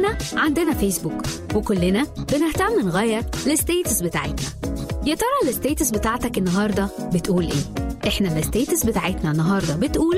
كلنا عندنا فيسبوك وكلنا بنهتم نغير الستيتس بتاعتنا يا ترى الستيتس بتاعتك النهارده بتقول ايه احنا الستيتس بتاعتنا النهارده بتقول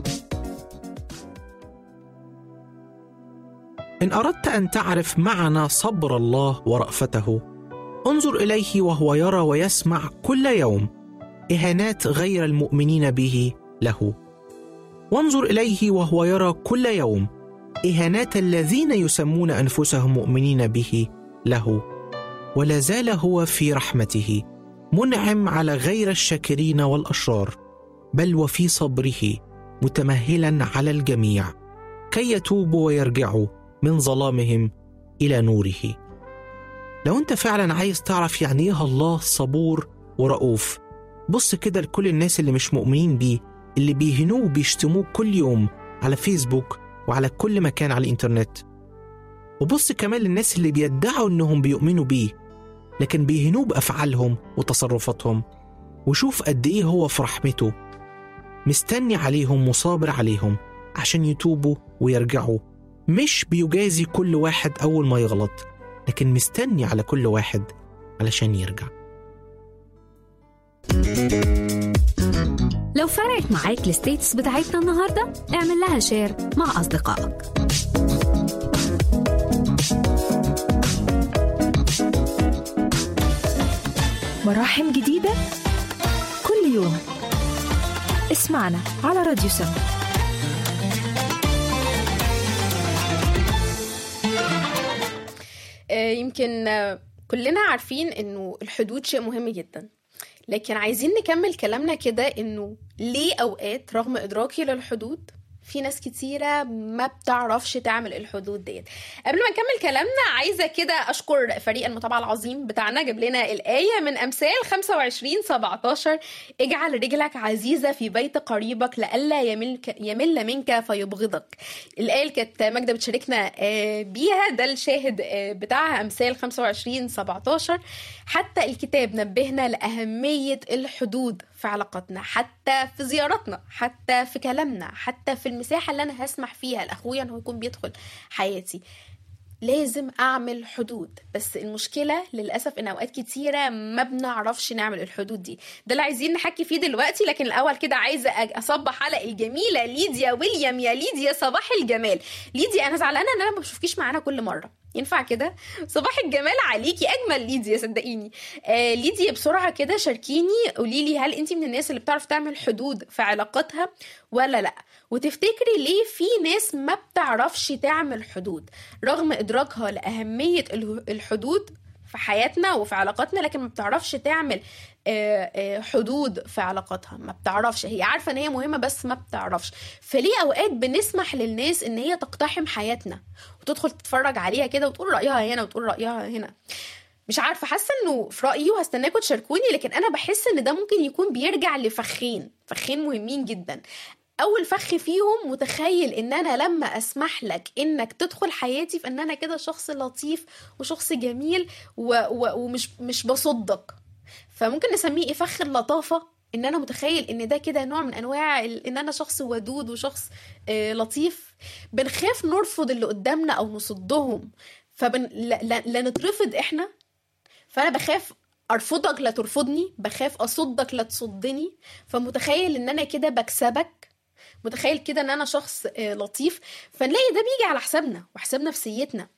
إن أردت أن تعرف معنى صبر الله ورأفته انظر إليه وهو يرى ويسمع كل يوم إهانات غير المؤمنين به له وانظر إليه وهو يرى كل يوم إهانات الذين يسمون أنفسهم مؤمنين به له ولا زال هو في رحمته منعم على غير الشاكرين والأشرار بل وفي صبره متمهلا على الجميع كي يتوبوا ويرجعوا من ظلامهم الى نوره لو انت فعلا عايز تعرف يعني ايه الله صبور ورؤوف بص كده لكل الناس اللي مش مؤمنين بيه اللي بيهنوه وبيشتموه كل يوم على فيسبوك وعلى كل مكان على الانترنت وبص كمان للناس اللي بيدعوا انهم بيؤمنوا بيه لكن بيهنوه بافعالهم وتصرفاتهم وشوف قد ايه هو في رحمته مستني عليهم وصابر عليهم عشان يتوبوا ويرجعوا مش بيجازي كل واحد أول ما يغلط لكن مستني على كل واحد علشان يرجع لو فرقت معاك الستيتس بتاعتنا النهارده اعمل لها شير مع أصدقائك مراحم جديدة كل يوم اسمعنا على راديو سما آه، يمكن آه، كلنا عارفين انه الحدود شيء مهم جدا لكن عايزين نكمل كلامنا كده انه ليه اوقات رغم ادراكي للحدود في ناس كتيرة ما بتعرفش تعمل الحدود ديت قبل ما نكمل كلامنا عايزة كده أشكر فريق المتابعة العظيم بتاعنا جاب لنا الآية من أمثال 25 17 اجعل رجلك عزيزة في بيت قريبك لئلا يملك يمل منك فيبغضك الآية اللي كانت ماجدة بتشاركنا آه، بيها ده الشاهد آه، بتاعها أمثال 25 17 حتى الكتاب نبهنا لأهمية الحدود في علاقاتنا حتى في زياراتنا حتى في كلامنا حتى في المساحة اللي أنا هسمح فيها لأخويا إنه يكون بيدخل حياتي لازم اعمل حدود بس المشكله للاسف ان اوقات كتيره ما بنعرفش نعمل الحدود دي ده اللي عايزين نحكي فيه دلوقتي لكن الاول كده عايزه أج- اصبح على الجميله ليديا ويليام يا ليديا صباح الجمال ليديا انا زعلانه ان انا ما بشوفكيش معانا كل مره ينفع كده صباح الجمال عليكي اجمل ليديا صدقيني آه ليديا بسرعه كده شاركيني قولي لي هل انت من الناس اللي بتعرف تعمل حدود في علاقاتها ولا لا وتفتكري ليه في ناس ما بتعرفش تعمل حدود رغم ادراكها لاهميه اله- الحدود في حياتنا وفي علاقاتنا لكن ما بتعرفش تعمل آه، آه، حدود في علاقاتها ما بتعرفش هي عارفه ان هي مهمه بس ما بتعرفش فليه اوقات بنسمح للناس ان هي تقتحم حياتنا وتدخل تتفرج عليها كده وتقول رايها هنا وتقول رايها هنا مش عارفه حاسه انه في رايي وهستناكم تشاركوني لكن انا بحس ان ده ممكن يكون بيرجع لفخين فخين مهمين جدا اول فخ فيهم متخيل ان انا لما اسمح لك انك تدخل حياتي فان انا كده شخص لطيف وشخص جميل و... و... ومش مش بصدق فممكن نسميه ايه فخ اللطافه ان انا متخيل ان ده كده نوع من انواع ال- ان انا شخص ودود وشخص آه لطيف بنخاف نرفض اللي قدامنا او نصدهم فبن لا, لا, لا نترفض احنا فانا بخاف ارفضك لا ترفضني بخاف اصدك لا تصدني فمتخيل ان انا كده بكسبك متخيل كده ان انا شخص آه، لطيف فنلاقي ده بيجي على حسابنا وحساب نفسيتنا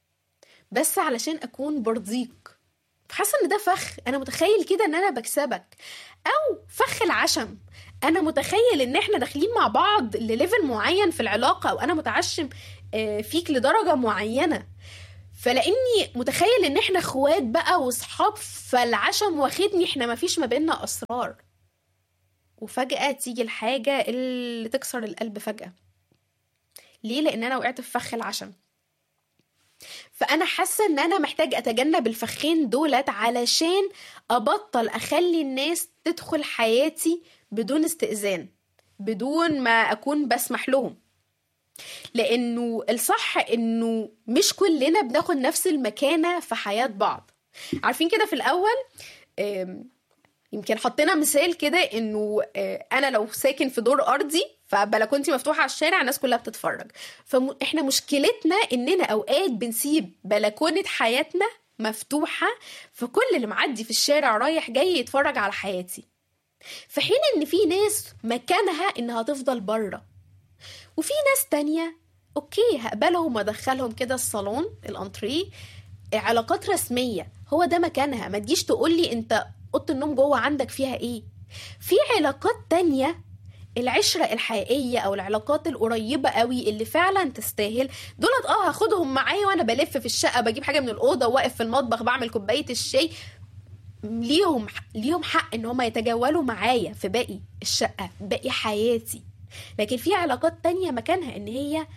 بس علشان اكون برضيك حاسه ان ده فخ انا متخيل كده ان انا بكسبك او فخ العشم انا متخيل ان احنا داخلين مع بعض لليفل معين في العلاقه او انا متعشم آه، فيك لدرجه معينه فلاني متخيل ان احنا اخوات بقى واصحاب فالعشم واخدني احنا ما فيش ما بيننا اسرار وفجاه تيجي الحاجه اللي تكسر القلب فجاه ليه لان انا وقعت في فخ العشم فانا حاسه ان انا محتاج اتجنب الفخين دولت علشان ابطل اخلي الناس تدخل حياتي بدون استئذان بدون ما اكون بسمح لهم لانه الصح انه مش كلنا بناخد نفس المكانه في حياه بعض عارفين كده في الاول آم، يمكن حطينا مثال كده انه آه، انا لو ساكن في دور ارضي فبلكونتي مفتوحه على الشارع الناس كلها بتتفرج فاحنا مشكلتنا اننا اوقات بنسيب بلكونه حياتنا مفتوحه فكل اللي معدي في الشارع رايح جاي يتفرج على حياتي في حين ان في ناس مكانها انها تفضل بره وفي ناس تانية اوكي هقبلهم وادخلهم كده الصالون الانتريه علاقات رسميه هو ده مكانها ما تجيش تقولي انت اوضه النوم جوه عندك فيها ايه في علاقات تانية العشرة الحقيقية أو العلاقات القريبة قوي اللي فعلا تستاهل دولت اه هاخدهم معايا وأنا بلف في الشقة بجيب حاجة من الأوضة واقف في المطبخ بعمل كوباية الشاي ليهم ليهم حق ان هم يتجولوا معايا في باقي الشقة باقي حياتي لكن في علاقات تانية مكانها ان هي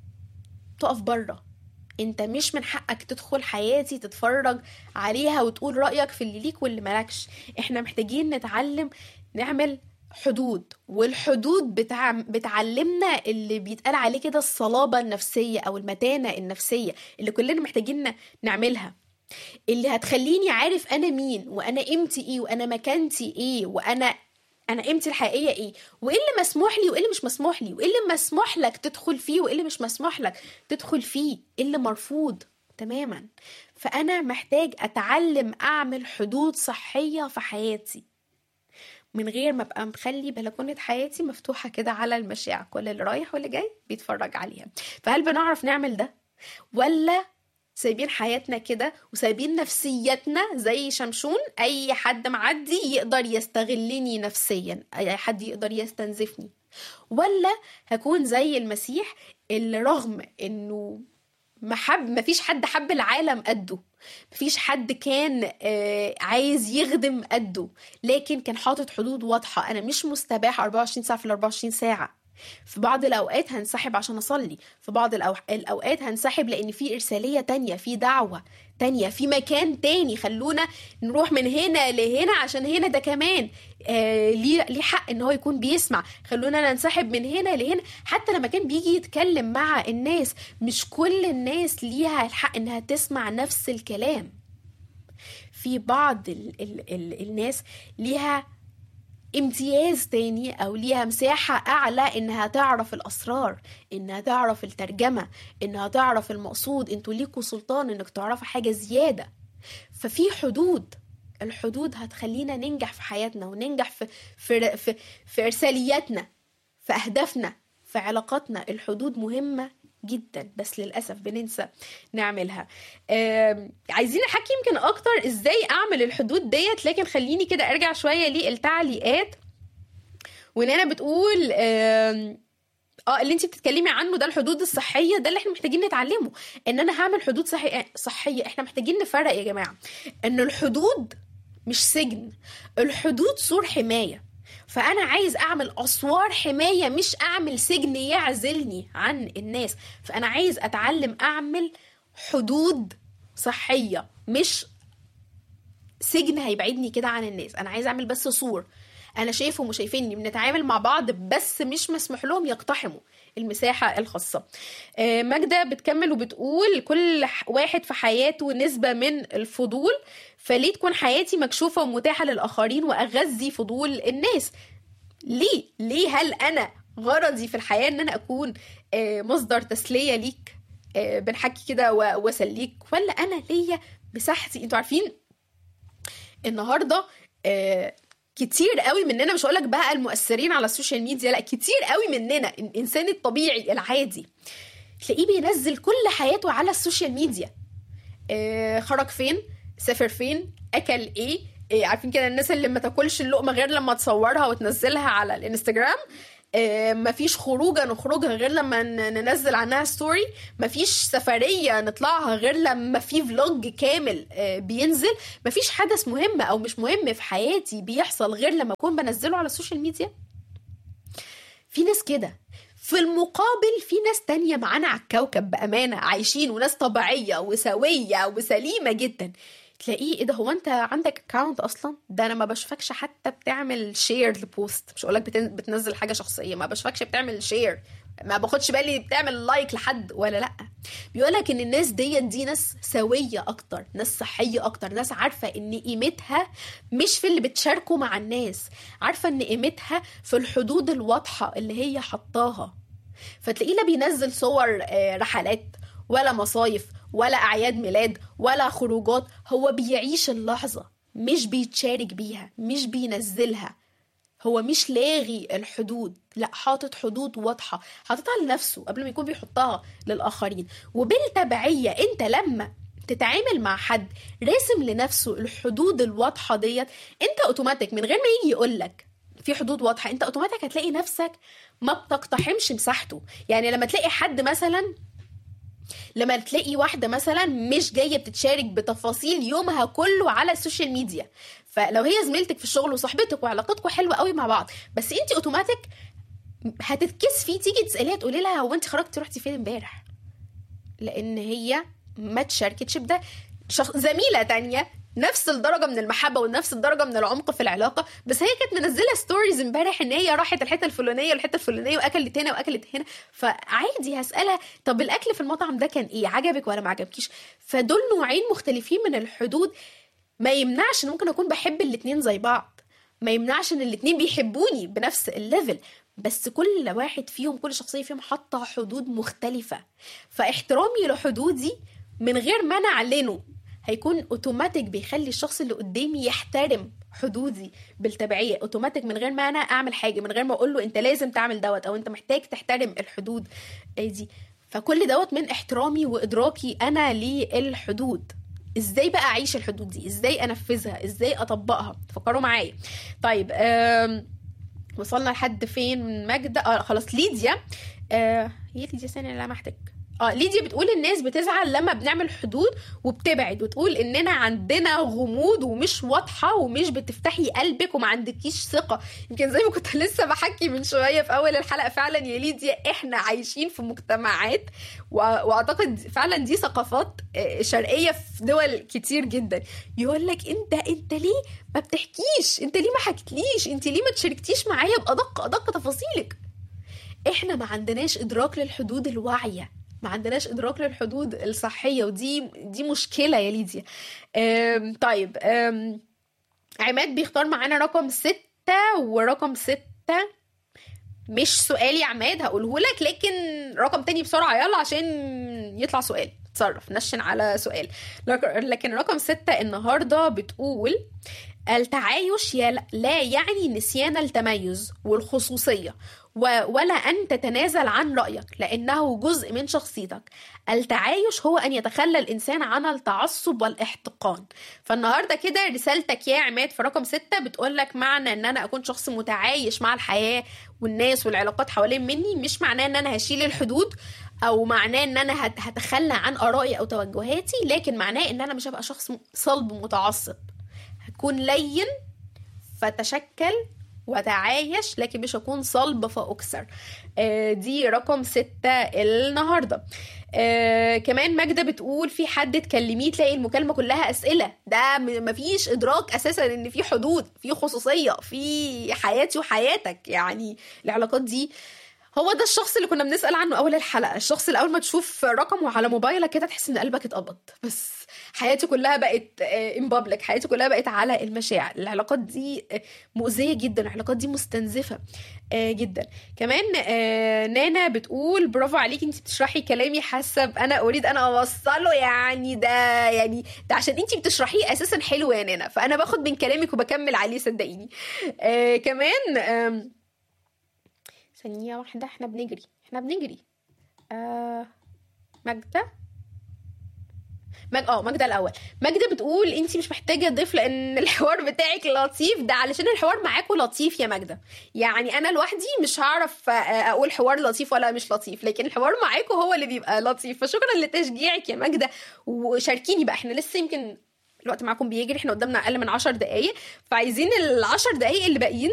تقف بره انت مش من حقك تدخل حياتي تتفرج عليها وتقول رأيك في اللي ليك واللي مالكش احنا محتاجين نتعلم نعمل حدود والحدود بتاع بتعلمنا اللي بيتقال عليه كده الصلابة النفسية أو المتانة النفسية اللي كلنا محتاجين نعملها اللي هتخليني عارف أنا مين وأنا قيمتي إيه وأنا مكانتي إيه وأنا أنا قيمتي الحقيقية إيه وإيه اللي مسموح لي وإيه اللي مش مسموح لي وإيه اللي مسموح لك تدخل فيه وإيه اللي مش مسموح لك تدخل فيه إيه اللي مرفوض تماما فأنا محتاج أتعلم أعمل حدود صحية في حياتي من غير ما ابقى مخلي بلكونه حياتي مفتوحه كده على المشاع كل اللي رايح واللي جاي بيتفرج عليها فهل بنعرف نعمل ده ولا سايبين حياتنا كده وسايبين نفسيتنا زي شمشون اي حد معدي يقدر يستغلني نفسيا اي حد يقدر يستنزفني ولا هكون زي المسيح اللي رغم انه محب مفيش حد حب العالم قده مفيش حد كان عايز يخدم قده لكن كان حاطط حدود واضحة أنا مش مستباح 24 ساعة في ال 24 ساعة في بعض الأوقات هنسحب عشان أصلي في بعض الأوقات هنسحب لأن في إرسالية تانية في دعوة تانية في مكان تاني خلونا نروح من هنا لهنا عشان هنا ده كمان آه ليه ليه حق ان هو يكون بيسمع خلونا ننسحب من هنا لهنا حتى لما كان بيجي يتكلم مع الناس مش كل الناس ليها الحق انها تسمع نفس الكلام في بعض ال ال ال الناس ليها امتياز تاني او ليها مساحة اعلى انها تعرف الاسرار انها تعرف الترجمة انها تعرف المقصود انتوا ليكوا سلطان انك تعرفوا حاجة زيادة ففي حدود الحدود هتخلينا ننجح في حياتنا وننجح في في في, في ارسالياتنا في اهدافنا في علاقاتنا الحدود مهمة جدا بس للاسف بننسى نعملها عايزين نحكي يمكن اكتر ازاي اعمل الحدود ديت لكن خليني كده ارجع شويه للتعليقات ونانا بتقول اه اللي انت بتتكلمي عنه ده الحدود الصحيه ده اللي احنا محتاجين نتعلمه ان انا هعمل حدود صحيه صحيه احنا محتاجين نفرق يا جماعه ان الحدود مش سجن الحدود سور حمايه فانا عايز اعمل اسوار حمايه مش اعمل سجن يعزلني عن الناس فانا عايز اتعلم اعمل حدود صحيه مش سجن هيبعدني كده عن الناس انا عايز اعمل بس سور انا شايفهم وشايفيني بنتعامل مع بعض بس مش مسموح لهم يقتحموا المساحة الخاصة ماجدة بتكمل وبتقول كل واحد في حياته نسبة من الفضول فليه تكون حياتي مكشوفة ومتاحة للآخرين وأغذي فضول الناس ليه؟ ليه هل أنا غرضي في الحياة إن أنا أكون مصدر تسلية ليك بنحكي كده وأسليك ولا أنا ليا مساحتي أنتوا عارفين النهاردة كتير قوي مننا مش هقولك بقى المؤثرين على السوشيال ميديا لا كتير قوي مننا الانسان الطبيعي العادي تلاقيه بينزل كل حياته على السوشيال ميديا آه خرج فين سافر فين اكل ايه آه عارفين كده الناس اللي ما تاكلش اللقمه غير لما تصورها وتنزلها على الانستجرام آه مفيش خروجه نخرجها غير لما ننزل عنها ستوري مفيش سفريه نطلعها غير لما في فلوج كامل بينزل مفيش حدث مهم او مش مهم في حياتي بيحصل غير لما اكون بنزله على السوشيال ميديا في ناس كده في المقابل في ناس تانية معانا على الكوكب بأمانة عايشين وناس طبيعية وسوية وسليمة جدا تلاقيه ايه ده هو انت عندك اكونت اصلا ده انا ما بشوفكش حتى بتعمل شير لبوست مش هقولك بتنزل حاجه شخصيه ما بشوفكش بتعمل شير ما باخدش بالي بتعمل لايك لحد ولا لا بيقولك ان الناس ديت دي ناس سويه اكتر ناس صحيه اكتر ناس عارفه ان قيمتها مش في اللي بتشاركه مع الناس عارفه ان قيمتها في الحدود الواضحه اللي هي حطاها فتلاقيه لا بينزل صور آه، رحلات ولا مصايف ولا اعياد ميلاد ولا خروجات هو بيعيش اللحظه مش بيتشارك بيها مش بينزلها هو مش لاغي الحدود لا حاطط حدود واضحه حاططها لنفسه قبل ما يكون بيحطها للاخرين وبالتبعيه انت لما تتعامل مع حد راسم لنفسه الحدود الواضحه ديت انت اوتوماتيك من غير ما يجي يقول لك في حدود واضحه انت اوتوماتيك هتلاقي نفسك ما بتقتحمش مساحته يعني لما تلاقي حد مثلا لما تلاقي واحدة مثلا مش جاية بتتشارك بتفاصيل يومها كله على السوشيال ميديا فلو هي زميلتك في الشغل وصاحبتك وعلاقتكم حلوة قوي مع بعض بس انت اوتوماتيك هتتكس فيه تيجي تسأليها تقولي لها هو انت خرجتي رحتي فين امبارح لان هي ما تشاركتش بده شخ... زميلة تانية نفس الدرجة من المحبة ونفس الدرجة من العمق في العلاقة بس هي كانت منزلة ستوريز امبارح ان هي راحت الحتة الفلانية والحتة الفلانية واكلت هنا واكلت هنا فعادي هسألها طب الاكل في المطعم ده كان ايه عجبك ولا ما عجبكيش فدول نوعين مختلفين من الحدود ما يمنعش ان ممكن اكون بحب الاتنين زي بعض ما يمنعش ان الاتنين بيحبوني بنفس الليفل بس كل واحد فيهم كل شخصية فيهم حاطة حدود مختلفة فاحترامي لحدودي من غير ما انا اعلنه هيكون اوتوماتيك بيخلي الشخص اللي قدامي يحترم حدودي بالتبعيه اوتوماتيك من غير ما انا اعمل حاجه من غير ما اقول له انت لازم تعمل دوت او انت محتاج تحترم الحدود دي فكل دوت من احترامي وادراكي انا للحدود ازاي بقى اعيش الحدود دي ازاي انفذها ازاي اطبقها فكروا معايا طيب آم، وصلنا لحد فين ماجدة اه خلاص ليديا آه هي ليديا ثانية لا محتاج اه ليديا بتقول الناس بتزعل لما بنعمل حدود وبتبعد وتقول اننا عندنا غموض ومش واضحه ومش بتفتحي قلبك وما عندكيش ثقه يمكن زي ما كنت لسه بحكي من شويه في اول الحلقه فعلا يا ليديا احنا عايشين في مجتمعات و- واعتقد فعلا دي ثقافات آه، شرقيه في دول كتير جدا يقول لك انت انت ليه ما بتحكيش انت ليه ما حكيتليش انت ليه ما تشاركتيش معايا بادق ادق تفاصيلك احنا ما عندناش ادراك للحدود الواعيه ما عندناش ادراك للحدود الصحيه ودي دي مشكله يا ليديا أم طيب أم عماد بيختار معانا رقم ستة ورقم ستة مش سؤال يا عماد هقوله لك لكن رقم تاني بسرعة يلا عشان يطلع سؤال تصرف نشن على سؤال لك- لكن رقم ستة النهاردة بتقول التعايش يل- لا يعني نسيان التميز والخصوصية و- ولا أن تتنازل عن رأيك لأنه جزء من شخصيتك التعايش هو أن يتخلى الإنسان عن التعصب والاحتقان فالنهاردة كده رسالتك يا عماد في رقم ستة بتقولك معنى أن أنا أكون شخص متعايش مع الحياة والناس والعلاقات حوالين مني مش معناه أن أنا هشيل الحدود او معناه ان انا هت- هتخلى عن ارائي او توجهاتي لكن معناه ان انا مش هبقى شخص صلب متعصب هكون لين فتشكل وتعايش لكن مش هكون صلب فاكثر آه، دي رقم ستة النهاردة آه كمان ماجدة بتقول في حد تكلميه تلاقي المكالمة كلها أسئلة ده م- مفيش إدراك أساسا إن في حدود في خصوصية في حياتي وحياتك يعني العلاقات دي هو ده الشخص اللي كنا بنسأل عنه أول الحلقة الشخص اللي أول ما تشوف رقمه على موبايلك كده تحس إن قلبك اتقبض بس حياتي كلها بقت امبابلك حياتي كلها بقت على المشاعر العلاقات دي آه، مؤذية جدا العلاقات دي مستنزفة آه، جدا كمان آه، نانا بتقول برافو عليكي انت بتشرحي كلامي حسب انا اريد انا اوصله يعني ده يعني ده عشان انت بتشرحيه اساسا حلو يا نانا فانا باخد من كلامك وبكمل عليه صدقيني آه كمان آم، ثانية واحدة احنا بنجري احنا بنجري آه ماجدة مج... اه ماجدة الأول ماجدة بتقول انت مش محتاجة ضيف لأن الحوار بتاعك لطيف ده علشان الحوار معاكوا لطيف يا ماجدة يعني أنا لوحدي مش هعرف آه، أقول حوار لطيف ولا مش لطيف لكن الحوار معاكوا هو اللي بيبقى لطيف فشكرا لتشجيعك يا ماجدة وشاركيني بقى احنا لسه يمكن الوقت معاكم بيجري احنا قدامنا اقل من 10 دقايق فعايزين ال 10 دقايق اللي باقيين